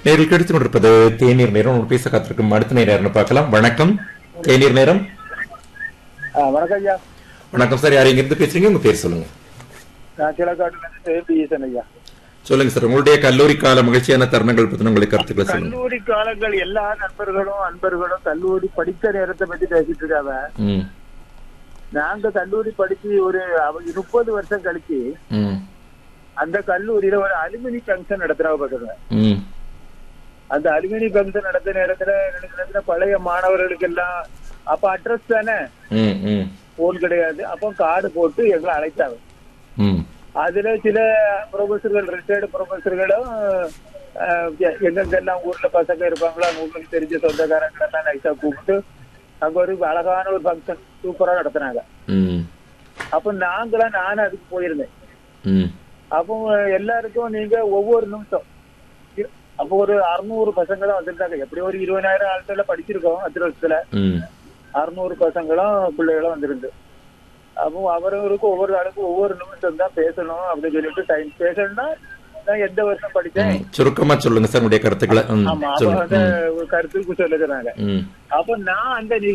நேரில் கிடைத்து கொண்டிருப்பது தேநீர் நேரம் உங்களோட பேச காத்திருக்கும் அடுத்த நேரம் யாருன்னு பார்க்கலாம் வணக்கம் தேநீர் நேரம் ஆ, வணக்கம் ஐயா வணக்கம் சார் யார் இருந்து பேசுறீங்க உங்க பேர் சொல்லுங்க நான் கிழக்காட்டுல இருந்து சேம்பி ஈசன் ஐயா சொல்லுங்க சார் உங்களுடைய கல்லூரி கால மகிழ்ச்சியான தருணங்கள் பத்தி உங்களுடைய கருத்துக்களை சொல்லுங்க கல்லூரி காலங்கள் எல்லா நண்பர்களும் அன்பர்களும் கல்லூரி படித்த நேரத்தை பத்தி பேசிட்டு இருக்காங்க ம் நாங்க கல்லூரி படிச்சு ஒரு அவங்க முப்பது வருஷம் கழிச்சு ம் அந்த கல்லூரியில ஒரு அலுமினி ஃபங்க்ஷன் நடத்துறாங்க பாத்துங்க ம் அந்த அலுமினி ஃபங்க்ஷன் நடத்த நேரத்துல நினைக்கிற பழைய மாணவர்களுக்கு எல்லாம் அப்ப அட்ரஸ் தானே ம் ம் போன் கிடையாது அப்போ கார்டு போட்டு எங்களை அழைத்தாங்க ம் அதுல சில ப்ரொஃபஸர்கள் ரிட்டையர்டு ப்ரொஃபஸர்களும் எங்கெங்கெல்லாம் ஊர்ல பசங்க இருப்பாங்களோ அவங்க உங்களுக்கு தெரிஞ்ச சொந்தக்காரங்க எல்லாம் நைஸா கூப்பிட்டு அங்க ஒரு அழகான ஒரு ஃபங்க்ஷன் சூப்பரா நடத்துனாங்க ம் அப்ப நாங்களாம் நானும் அதுக்கு போயிருந்தேன் ம் அப்போ எல்லாருக்கும் நீங்க ஒவ்வொரு நிமிஷம் இ- அப்போ ஒரு அறுநூறு பசங்க தான் வந்திருந்தாங்க எப்படி ஒரு இருபதாயிரம் ஆட்கள படிச்சிருக்கோம் அத்தனை வருஷத்துல ம் அறுநூறு பசங்களும் பிள்ளைகளும் வந்திருந்து அப்போ அவரவருக்கு ஒவ்வொரு ஆளுக்கும் ஒவ்வொரு நிமிஷம் தான் பேசணும் அப்படின்னு சொல்லிட்டு டைம் பேசணும்னா நான் எந்த வருஷம் படிச்சேன் ம். சுருக்கமா சொல்லுங்க சார் உங்களுடைய கருத்துக்களை ம் ஆமா அப்ப சொல்லுங்க அந்த ஒரு கருத்துக்கு சொல்லுகிறாங்க ம் அப்ப நான் அந்த